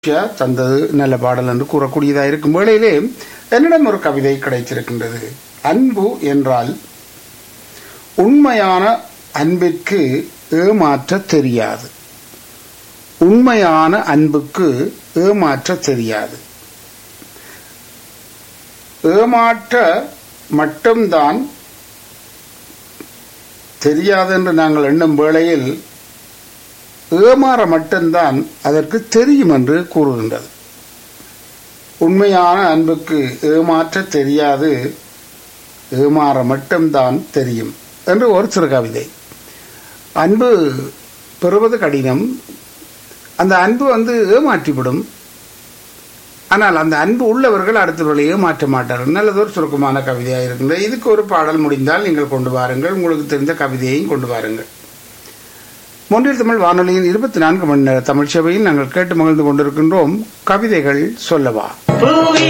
மகிழ்ச்சியா தந்தது நல்ல பாடல் என்று கூறக்கூடியதா இருக்கும் வேளையிலே என்னிடம் ஒரு கவிதை கிடைத்திருக்கின்றது அன்பு என்றால் உண்மையான அன்பிற்கு ஏமாற்ற தெரியாது உண்மையான அன்புக்கு ஏமாற்ற தெரியாது ஏமாற்ற மட்டும்தான் தெரியாது என்று நாங்கள் எண்ணும் வேளையில் ஏமாற மட்டும்தான் அதற்கு தெரியும் என்று கூறுகின்றது உண்மையான அன்புக்கு ஏமாற்ற தெரியாது ஏமாற மட்டும்தான் தெரியும் என்று ஒரு சிறு கவிதை அன்பு பெறுவது கடினம் அந்த அன்பு வந்து ஏமாற்றிவிடும் ஆனால் அந்த அன்பு உள்ளவர்கள் அடுத்தவர்களை ஏமாற்ற மாட்டார்கள் நல்லதொரு சுருக்கமான கவிதையாக இருக்கின்றது இதுக்கு ஒரு பாடல் முடிந்தால் நீங்கள் கொண்டு வாருங்கள் உங்களுக்கு தெரிந்த கவிதையையும் கொண்டு வாருங்கள் மொன்றில் தமிழ் வானொலியின் இருபத்தி நான்கு மணி நேர தமிழ் சேவையில் நாங்கள் கேட்டு மகிழ்ந்து கொண்டிருக்கின்றோம் கவிதைகள் சொல்லவா பூவி